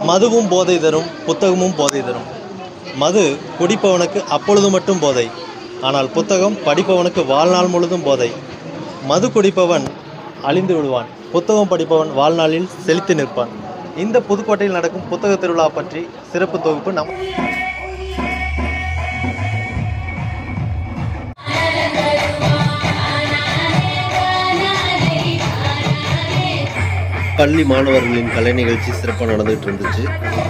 மதுவும் போதை தரும் புத்தகமும் போதை தரும் மது குடிப்பவனுக்கு அப்பொழுது மட்டும் போதை ஆனால் புத்தகம் படிப்பவனுக்கு வாழ்நாள் முழுதும் போதை மது குடிப்பவன் அழிந்து விடுவான் புத்தகம் படிப்பவன் வாழ்நாளில் செழித்து நிற்பான் இந்த புதுக்கோட்டையில் நடக்கும் புத்தக திருவிழா பற்றி சிறப்பு தொகுப்பு நம் பள்ளி மாணவர்களின் கலை நிகழ்ச்சி சிறப்பாக நடந்துகிட்டு இருந்துச்சு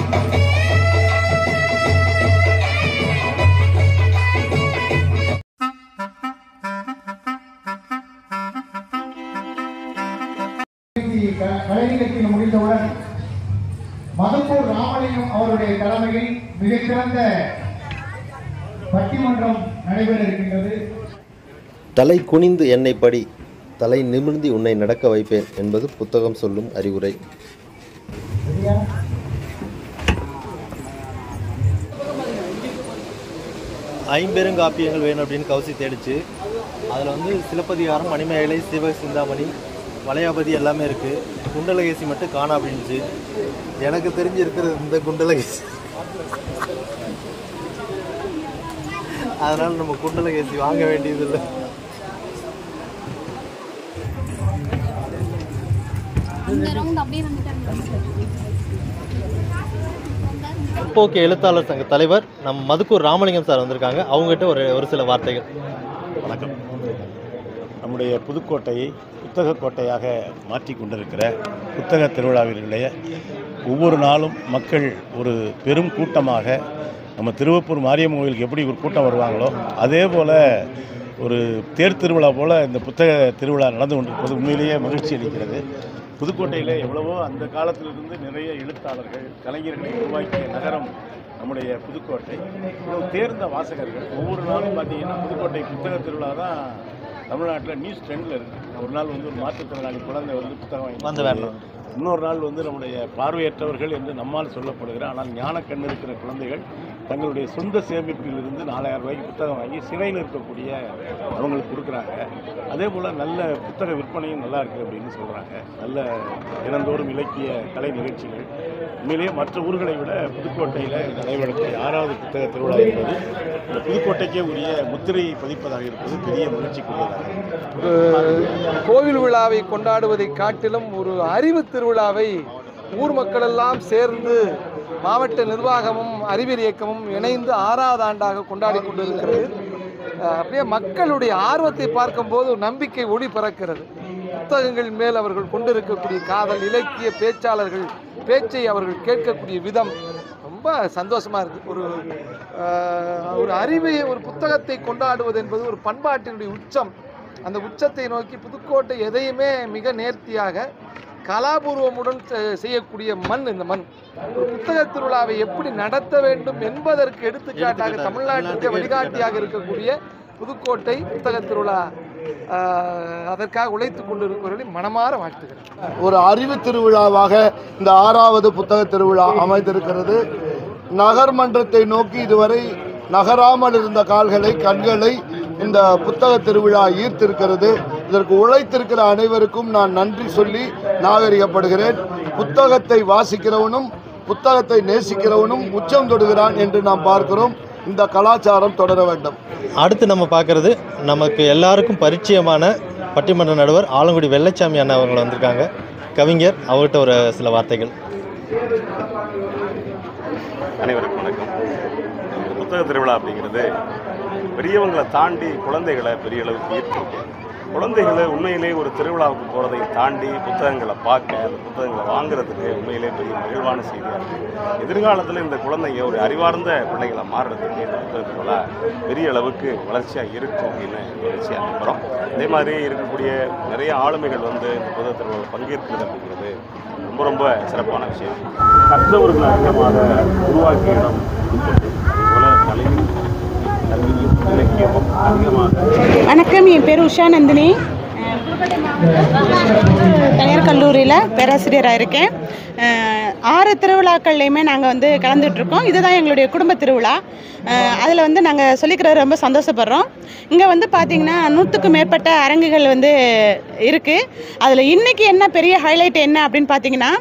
நிகழ்ச்சி க- கலை நிகழ்ச்சி முடிந்தவுடன் மதப்பூர் ராமலிங்கம் அவருடைய தலைமையில் மிகச்சிறந்த பட்டிமன்றம் நடைபெற இருக்கின்றது தலை குனிந்து என்னை படி தலை நிமிர்ந்து உன்னை நடக்க வைப்பேன் என்பது புத்தகம் சொல்லும் அறிவுரை சரியா? ஐம்பெருங்காப்பியங்கள் வேணும் அப்படின்னு கௌசி தேடிச்சு அதில் வந்து சிலப்பதிகாரம் மணிமேகலை சிவ சிந்தாமணி வளையாபதி எல்லாமே இருக்குது குண்டலகேசி மட்டும் காணா அப்படின்ச்சு எனக்கு தெரிஞ்சு இருக்கிறது இந்த குண்டலகேசி அதனால் நம்ம குண்டலகேசி வாங்க வேண்டியதில்லை அந்த ரவுண்ட் அப்படியே வந்துட்டாங்க முற்போக்கு எழுத்தாளர் சங்க தலைவர் நம் மதுக்கூர் ராமலிங்கம் சார் வந்திருக்காங்க அவங்ககிட்ட ஒரு ஒரு சில வார்த்தைகள் வணக்கம் நம்முடைய புதுக்கோட்டையை புத்தக கோட்டையாக மாற்றி கொண்டிருக்கிற புத்தக திருவிழாவினுடைய ஒவ்வொரு நாளும் மக்கள் ஒரு பெரும் கூட்டமாக நம்ம திருவப்பூர் மாரியம்மன் கோயிலுக்கு எப்படி ஒரு கூட்டம் வருவாங்களோ அதே போல் ஒரு தேர் திருவிழா போல் இந்த புத்தக திருவிழா நடந்து கொண்டிருப்பது உண்மையிலேயே மகிழ்ச்சி அளிக்கிறது புதுக்கோட்டையில் எவ்வளவோ அந்த காலத்திலிருந்து நிறைய எழுத்தாளர்கள் கலைஞர்களை உருவாக்கிய நகரம் நம்முடைய புதுக்கோட்டை இவ்வளவு தேர்ந்த வாசகர்கள் ஒவ்வொரு நாளும் பார்த்தீங்கன்னா புதுக்கோட்டை புத்தக திருவிழா தான் தமிழ்நாட்டில் நியூஸ் ட்ரெண்டில் இருக்குது ஒரு நாள் வந்து ஒரு மாற்றுத்திறனாளி குழந்தை வந்து புத்தகம் வாங்கி வந்து வேண்டாம் இன்னொரு நாள் வந்து நம்முடைய பார்வையற்றவர்கள் என்று நம்மால் சொல்லப்படுகிற ஆனால் ஞானக்கண் இருக்கிற குழந்தைகள் தங்களுடைய சொந்த சேமிப்பிலிருந்து நாலாயிரம் ரூபாய்க்கு புத்தகம் வாங்கி சிறையில் இருக்கக்கூடிய அவங்களுக்கு கொடுக்குறாங்க அதே போல் நல்ல புத்தக விற்பனையும் நல்லா இருக்குது அப்படின்னு சொல்கிறாங்க நல்ல தினந்தோறும் இலக்கிய கலை நிகழ்ச்சிகள் உண்மையிலேயே மற்ற ஊர்களை விட புதுக்கோட்டையில் நடைபெறக்கூடிய ஆறாவது புத்தக திருவிழா என்பது இந்த புதுக்கோட்டைக்கே உரிய முத்திரை பதிப்பதாக இருப்பது பெரிய மகிழ்ச்சிக்குரியதாக கோவில் விழாவை கொண்டாடுவதை காட்டிலும் ஒரு அறிவு திருவிழாவை ஊர் மக்களெல்லாம் சேர்ந்து மாவட்ட நிர்வாகமும் அறிவியல் இயக்கமும் இணைந்து ஆறாவது ஆண்டாக கொண்டாடி கொண்டிருக்கிறது அஹ் அப்படியே மக்களுடைய ஆர்வத்தை பார்க்கும்போது ஒரு நம்பிக்கை ஒளி பறக்கிறது புத்தகங்கள் மேல் அவர்கள் கொண்டிருக்கக்கூடிய காதல் இலக்கிய பேச்சாளர்கள் பேச்சை அவர்கள் கேட்கக்கூடிய விதம் ரொம்ப சந்தோஷமா இருக்கு ஒரு அஹ், ஒரு அறிவை ஒரு புத்தகத்தை கொண்டாடுவது என்பது ஒரு பண்பாட்டினுடைய உச்சம் அந்த உச்சத்தை நோக்கி புதுக்கோட்டை எதையுமே மிக நேர்த்தியாக கலாபூர்வமுடன் செ- செய்யக்கூடிய மண் இந்த மண் ஒரு புத்தக திருவிழாவை எப்படி நடத்த வேண்டும் என்பதற்கு எடுத்துக்காட்டாக தமிழ்நாட்டுக்கு வழிகாட்டியாக இருக்கக்கூடிய புதுக்கோட்டை புத்தக திருவிழா ஆஹ், அதற்காக உழைத்து கொண்டிருப்பவர்களை மனமாற வாழ்த்துகிறேன் ஒரு அறிவு திருவிழாவாக இந்த ஆறாவது புத்தக திருவிழா அமைந்திருக்கிறது நகர்மன்றத்தை நோக்கி இதுவரை நகராமல் இருந்த கால்களை கண்களை இந்த புத்தக திருவிழா ஈர்த்திருக்கிறது இதற்கு உழைத்திருக்கிற அனைவருக்கும் நான் நன்றி சொல்லி நாகரிகப்படுகிறேன் புத்தகத்தை வாசிக்கிறவனும் புத்தகத்தை நேசிக்கிறவனும் உச்சம் தொடுகிறான் என்று நாம் பார்க்கிறோம் இந்த கலாச்சாரம் தொடர வேண்டும் அடுத்து நம்ம பார்க்குறது நமக்கு எல்லாருக்கும் பரிச்சயமான பட்டிமன்ற நடுவர் ஆலங்குடி வெள்ளைச்சாமி அண்ணா அவர்கள் வந்திருக்காங்க கவிஞர் அவர்கிட்ட ஒரு சில வார்த்தைகள் அனைவருக்கும் வணக்கம் இந்த புத்தக திருவிழா அப்படிங்கிறது பெரியவங்களை தாண்டி குழந்தைகளை பெரிய அளவுக்கு ஈர்த்திருக்கு குழந்தைகளை உண்மையிலே ஒரு திருவிழாவுக்கு போகிறதை தாண்டி புத்தகங்களை பார்க்க அந்த புத்தகங்களை வாங்குறதுக்கு உண்மையிலே பெரிய மகிழ்வான செய்தியாக இருக்குது எதிர்காலத்தில் இந்த குழந்தைங்க ஒரு அறிவார்ந்த பிள்ளைகளை மாறுறதுக்கு இந்த புத்தக திருவிழா பெரிய அளவுக்கு வளர்ச்சியாக இருக்கும் அப்படின்னு நிகழ்ச்சியாக நம்புகிறோம் அதே மாதிரி இருக்கக்கூடிய நிறைய ஆளுமைகள் வந்து இந்த புத்தக திருவிழாவில் பங்கேற்கிறது அப்படிங்கிறது ரொம்ப ரொம்ப சிறப்பான விஷயம் கற்றவர்கள் அதிகமாக உருவாக்கிய இடம் போல கலையும் கல்வியும் இலக்கியமும் அதிகமாக வணக்கம் என் பேர் உஷா நந்தினி அஹ் புதுக்கோட்டை மாவட்ட தனியார் கல்லூரியில் பேராசிரியராக இருக்கேன் அஹ் ஆறு திருவிழாக்கள்லையுமே நாங்கள் வந்து கலந்துட்ருக்கோம் இதுதான் எங்களுடைய குடும்ப திருவிழா அதில் வந்து நாங்கள் சொல்லிக்கிற ரொம்ப சந்தோஷப்படுறோம் இங்கே வந்து பார்த்திங்கன்னா நூற்றுக்கும் மேற்பட்ட அரங்குகள் வந்து இருக்குது அதில் இன்றைக்கி என்ன பெரிய ஹைலைட் என்ன அப்படின்னு பார்த்தீங்கன்னா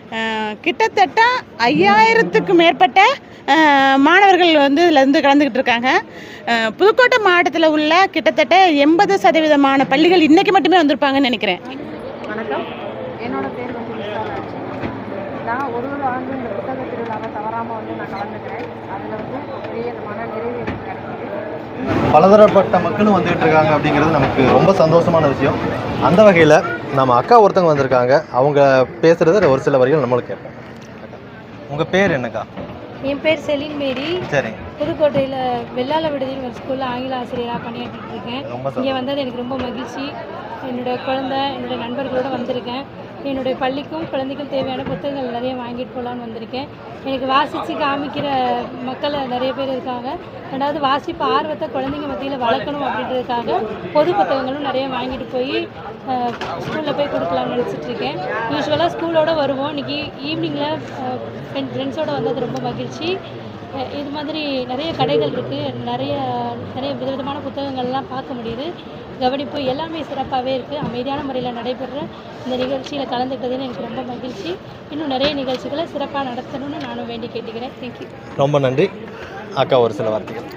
அஹ், கிட்டத்தட்ட ஐயாயிரத்துக்கு மேற்பட்ட அஹ், மாணவர்கள் வந்து இதில் இருந்து கலந்துக்கிட்டு இருக்காங்க அஹ், புதுக்கோட்டை மாவட்டத்தில் உள்ள கிட்டத்தட்ட எண்பது சதவீதமான பள்ளிகள் இன்றைக்கி மட்டுமே வந்திருப்பாங்கன்னு நினைக்கிறேன் வணக்கம் என்னோட பேர் வந்து விசாலாட்சி நான் ஒரு ஒரு ஆண்டும் இந்த புத்தக திருவிழாவை தவறாமல் வந்து நான் கலந்துக்கிறேன் அதில் வந்து பெரிய மன நிறைவு எனக்கு கிடைக்குது பலதரப்பட்ட மக்களும் வந்துகிட்டு இருக்காங்க அப்படிங்கிறது நமக்கு ரொம்ப சந்தோஷமான விஷயம் அந்த வகையில் நம்ம அக்கா ஒருத்தவங்க வந்திருக்காங்க அவங்க பேசுகிறத ஒரு சில வரிகள் நம்மளுக்கு கேட்போம் உங்கள் பேர் என்னக்கா என் பேர் செலின் மேரி சரிங்க புதுக்கோட்டையில் வெள்ளாள விடுதியில் ஒரு ஸ்கூலில் ஆங்கில ஆசிரியராக பணியாற்றிட்டு இருக்கேன் ரொம்ப இங்கே வந்தது எனக்கு ரொம்ப மகிழ்ச்சி என்னோட குழந்தை என்னோட நண்பர்களோட வந்திருக்கேன் என்னுடைய பள்ளிக்கும் குழந்தைக்கும் தேவையான புத்தகங்கள் நிறைய வாங்கிட்டு போகலான்னு வந்திருக்கேன் எனக்கு வாசித்து காமிக்கிற மக்கள் நிறைய பேர் இருக்காங்க ரெண்டாவது வாசிப்பு ஆர்வத்தை குழந்தைங்க மத்தியில் வளர்க்கணும் அப்படின்றதுக்காக பொது புத்தகங்களும் நிறைய வாங்கிட்டு போய் ஸ்கூலில் போய் கொடுக்கலாம்னு நினச்சிட்டு இருக்கேன் யூஸ்வலாக ஸ்கூலோட வருவோம் இன்னைக்கு ஈவினிங்கில் ஃப்ரெண்ட்ஸோடு வந்தது ரொம்ப மகிழ்ச்சி அஹ் இது மாதிரி நிறைய கடைகள் இருக்குது நிறைய நிறைய விதவிதமான புத்தகங்கள்லாம் பார்க்க முடியுது கவனிப்பு எல்லாமே சிறப்பாகவே இருக்குது அமைதியான முறையில் நடைபெற இந்த நிகழ்ச்சியில் கலந்துக்கிட்டதுன்னு எனக்கு ரொம்ப மகிழ்ச்சி இன்னும் நிறைய நிகழ்ச்சிகளை சிறப்பாக நடத்தணும்னு நானும் வேண்டி கேட்டுக்கிறேன் தேங்க்யூ ரொம்ப நன்றி அக்கா ஒரு சில வார்த்தைகள்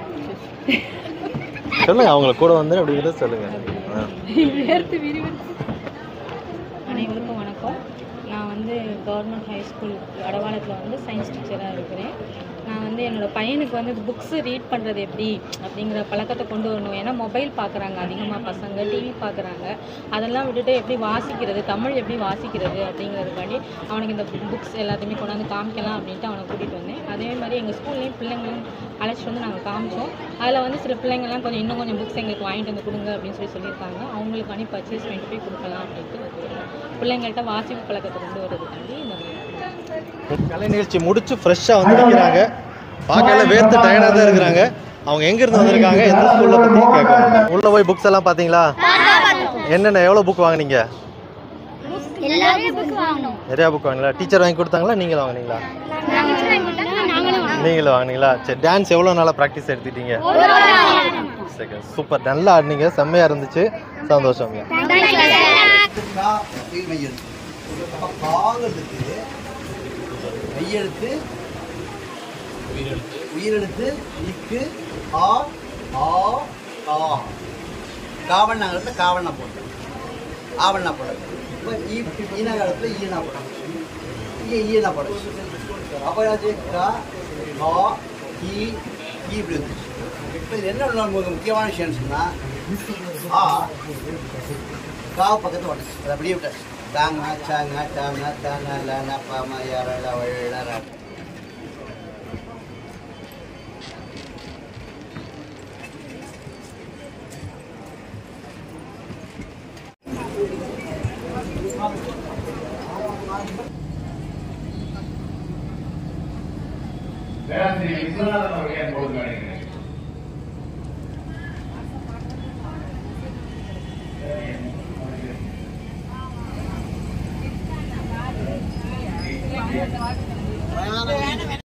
சொல்லுங்கள் அவங்கள கூட வந்து அப்படிங்கிறத சொல்லுங்கள் ஆ வேர்த்து விரிவு அனைவருக்கும் வணக்கம் நான் வந்து கவர்மெண்ட் ஹை ஸ்கூல் வடவாளத்தில் வந்து சயின்ஸ் டீச்சராக இருக்கிறேன் நான் வந்து என்னோடய பையனுக்கு வந்து புக்ஸு ரீட் பண்ணுறது எப்படி அப்படிங்கிற பழக்கத்தை கொண்டு வரணும் ஏன்னா மொபைல் பார்க்குறாங்க அதிகமாக பசங்க டிவி பார்க்குறாங்க அதெல்லாம் விட்டுட்டு எப்படி வாசிக்கிறது தமிழ் எப்படி வாசிக்கிறது அப்படிங்கிறதுக்காண்டி அவனுக்கு இந்த புக்ஸ் எல்லாத்தையுமே கொண்டாந்து காமிக்கலாம் அப்படின்ட்டு அவனை கூட்டிகிட்டு வந்தேன் அதே மாதிரி எங்கள் ஸ்கூல்லேயும் பிள்ளைங்களும் அழைச்சிட்டு வந்து நாங்கள் காமிச்சோம் அதில் வந்து சில பிள்ளைங்கள்லாம் கொஞ்சம் இன்னும் கொஞ்சம் புக்ஸ் எங்களுக்கு வாங்கிட்டு வந்து கொடுங்க அப்படின்னு சொல்லி சொல்லியிருக்காங்க அவங்களுக்கு அனுப்பி பர்ச்சேஸ் பண்ணிட்டு போய் கொடுக்கலாம் அப்படின்ட்டு வந்திருக்கேன். பிள்ளைங்கள்ட்ட வாசிப்பு பழக்கத்தை கொண்டு வரதுக்காண்டி இந்த மாதிரி கலை நிகழ்ச்சி முடிச்சு ஃப்ரெஷ்ஷாக வந்து நிற்கிறாங்க பார்க்கல வேர்த்து டயர்டாக தான் இருக்கிறாங்க அவங்க எங்கேருந்து வந்திருக்காங்க எந்த ஸ்கூலில் பற்றி கேட்கணும் உள்ளே போய் புக்ஸ் எல்லாம் பார்த்தீங்களா என்னென்ன எவ்வளோ புக் வாங்குனீங்க எல்லாமே புக் வாங்கணும் நிறையா புக் வாங்கினீங்களா டீச்சர் வாங்கி கொடுத்தாங்களா நீங்களும் வாங்குனீங்களா நாங்களும் வாங்கணும் நீங்களும் வாங்குனீங்களா சரி டான்ஸ் எவ்வளோ நாளாக ப்ராக்டிஸ் எடுத்துட்டீங்க சரி சூப்பர் நல்லா ஆடினீங்க செம்மையாக இருந்துச்சு சந்தோஷம் மெய்யெழுத்து உயிரெழுத்து இக்கு ஆ ஆ ஆ காவண்ணா காலத்தில் காவண்ணா போட்டோம் ஆவண்ணா போட்டோம் இப்போ ஈ ஈனா காலத்தில் ஈனா போட்டோம் இங்கே ஈனா போட்டோம் அப்போ என்னாச்சு கா ஆ ஈ ஈ இப்படி வந்துச்சு இப்போ இது என்ன நமக்கு முக்கியமான விஷயம்னு சொன்னால் ஆ கா பக்கத்தில் உடச்சு அதை அப்படியே விட்டாச்சு தாங்க சாங்க தாங்க தாங்க லான பாம யாரல வழ பேராசிரியர் விஸ்வநாதன் அவர்களை போது